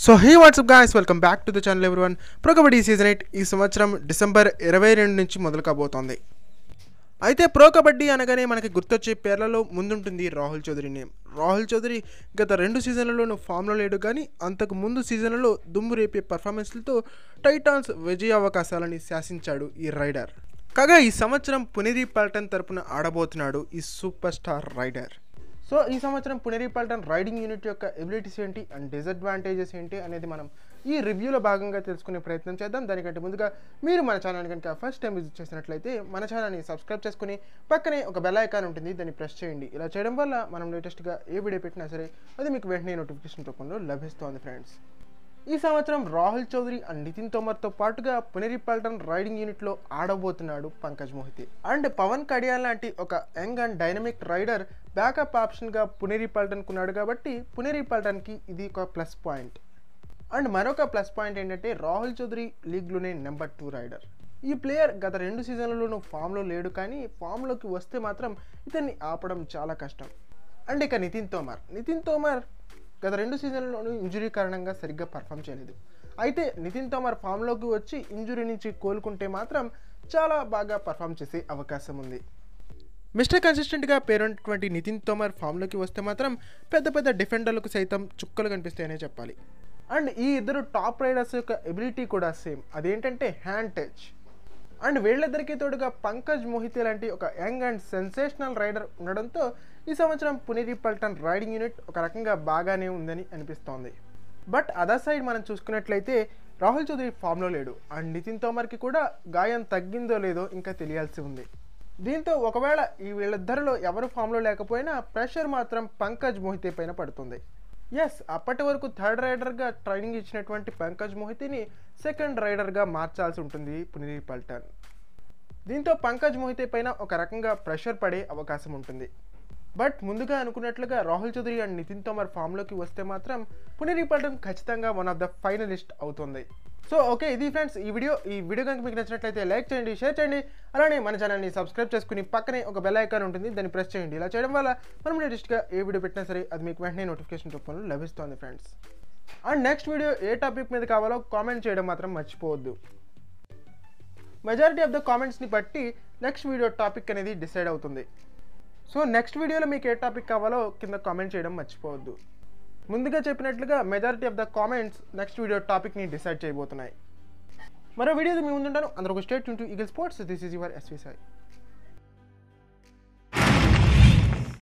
so hey what's up guys welcome back to the channel ఎవరి one pro kabaddi season eight ఈ సంవత్సరం December ఇరవై రెండు నుంచి మొదలు కాబోతోంది అయితే ప్రో కబడ్డీ అనగానే మనకి గుర్తొచ్చే పేర్లలో ముందుంటుంది రాహుల్ చౌదరి నేమ్ రాహుల్ చౌదరి గత రెండు సీజన్లలోనూ ఫామ్లో లేడు కానీ అంతకు ముందు సీజన్లలో దుమ్ము రేపే పర్ఫార్మెన్స్లతో టైటాన్స్ విజయ అవకాశాలని శాసించాడు ఈ రైడర్ కాగా ఈ సంవత్సరం పునేరి పల్టన్ తరపున ఆడబోతున్నాడు ఈ సూపర్ స్టార్ రైడర్ సో ఈ సంవత్సరం పునేరి పల్టన్ రైడింగ్ యూనిట్ యొక్క ఎబిలిటీస్ ఏంటి అండ్ డిసడ్వాంటేజెస్ ఏంటి అనేది మనం ఈ రివ్యూలో భాగంగా తెలుసుకునే ప్రయత్నం చేద్దాం దానికంటే ముందుగా మీరు మన ఛానల్ కనుక ఫస్ట్ టైం విజిట్ చేసినట్లయితే మన ఛానల్ని సబ్స్క్రైబ్ చేసుకుని పక్కనే ఒక బెల్ ఐకాన్ ఉంటుంది దాన్ని ప్రెస్ చేయండి ఇలా చేయడం వల్ల మనం లేటెస్ట్గా ఏ వీడియో పెట్టినా సరే అది మీకు వెంటనే నోటిఫికేషన్ రూపంలో లభిస్తోంది ఫ్రెండ్స్ ఈ సంవత్సరం రాహుల్ చౌదరి అండ్ నితిన్ తోమర్తో పాటుగా పునేరి పల్టన్ రైడింగ్ యూనిట్లో ఆడబోతున్నాడు పంకజ్ మోహితే అండ్ పవన్ కడియాల్ లాంటి ఒక young and dynamic raider backup ఆప్షన్గా పునేరి పల్టన్ కున్నాడు కాబట్టి పునేరి పల్టన్కి ఇది ఒక ప్లస్ పాయింట్ అండ్ మరొక ప్లస్ పాయింట్ ఏంటంటే రాహుల్ చౌదరి లీగ్లోనే నెంబర్ టూ రైడర్ ఈ ప్లేయర్ గత రెండు సీజన్లలోనూ ఫామ్లో లేడు కానీ ఫామ్లోకి వస్తే మాత్రం ఇతన్ని ఆపడం చాలా కష్టం అండ్ ఇక నితిన్ తోమర్ నితిన్ తోమర్ గత రెండు సీజన్లలోనూ ఇంజురీ కారణంగా సరిగ్గా పర్ఫామ్ చేయలేదు అయితే నితిన్ తోమర్ ఫామ్లోకి వచ్చి ఇంజురీ నుంచి కోలుకుంటే మాత్రం చాలా బాగా పర్ఫామ్ చేసే అవకాశం ఉంది మిస్టర్ కన్సిస్టెంట్గా పేరున్నటువంటి నితిన్ తోమర్ ఫామ్లోకి వస్తే మాత్రం పెద్ద పెద్ద డిఫెండర్లకు సైతం చుక్కలు కనిపిస్తాయనే చెప్పాలి అండ్ ఈ ఇద్దరు టాప్ రైడర్స్ యొక్క ఎబిలిటీ కూడా సేమ్ అదేంటంటే హ్యాండ్ టచ్ అండ్ వీళ్ళిద్దరికీ తోడుగా పంకజ్ మోహితే లాంటి ఒక యంగ్ అండ్ సెన్సేషనల్ రైడర్ ఉండడంతో ఈ సంవత్సరం పునేరి పల్టన్ రైడింగ్ యూనిట్ ఒక రకంగా బాగానే ఉందని అనిపిస్తోంది బట్ అదర్ సైడ్ మనం చూసుకున్నట్లయితే రాహుల్ చౌదరి ఫామ్లో లేడు అండ్ నితిన్ తోమర్కి కూడా గాయం తగ్గిందో లేదో ఇంకా తెలియాల్సి ఉంది దీంతో ఒకవేళ ఈ వీళ్ళిద్దరిలో ఎవరు ఫామ్లో లేకపోయినా ప్రెషర్ మాత్రం పంకజ్ మోహితే పైన పడుతుంది ఎస్ అప్పటి వరకు థర్డ్ రైడర్గా ట్రైనింగ్ ఇచ్చినటువంటి పంకజ్ మోహితిని సెకండ్ రైడర్గా మార్చాల్సి ఉంటుంది పునేరి పల్టన్ దీంతో పంకజ్ మోహితే పైన ఒక రకంగా ప్రెషర్ పడే అవకాశం ఉంటుంది బట్ ముందుగా అనుకున్నట్లుగా రాహుల్ చౌదరి అండ్ నితిన్ తోమర్ ఫామ్లోకి వస్తే మాత్రం పునేరి పల్టన్ ఖచ్చితంగా వన్ ఆఫ్ ద ఫైనలిస్ట్ అవుతుంది సో ఓకే ఇది ఫ్రెండ్స్ ఈ వీడియో ఈ వీడియో కనుక మీకు నచ్చినట్లయితే లైక్ చేయండి షేర్ చేయండి అలానే మన ఛానల్ని సబ్స్క్రైబ్ చేసుకుని పక్కనే ఒక బెల్ ఐకాన్ ఉంటుంది దాన్ని ప్రెస్ చేయండి ఇలా చేయడం వల్ల మనం లేటెస్ట్గా ఏ వీడియో పెట్టినా సరే అది మీకు వెంటనే నోటిఫికేషన్ రూపంలో లభిస్తుంది ఫ్రెండ్స్ అండ్ నెక్స్ట్ వీడియో ఏ టాపిక్ మీద కావాలో కామెంట్ చేయడం మాత్రం మర్చిపోవద్దు మెజారిటీ ఆఫ్ ద కామెంట్స్ని బట్టి నెక్స్ట్ వీడియో టాపిక్ అనేది డిసైడ్ అవుతుంది సో నెక్స్ట్ వీడియోలో మీకు ఏ టాపిక్ కావాలో కింద కామెంట్ చేయడం మర్చిపోవద్దు ముందుగా చెప్పినట్లుగా majority of the comments next video టాపిక్ని డిసైడ్ చేయబోతున్నాయి మరో వీడియో మీ ముందుంటాను అందరూ ఒక stay tuned to Eagle sports this is your SV Sai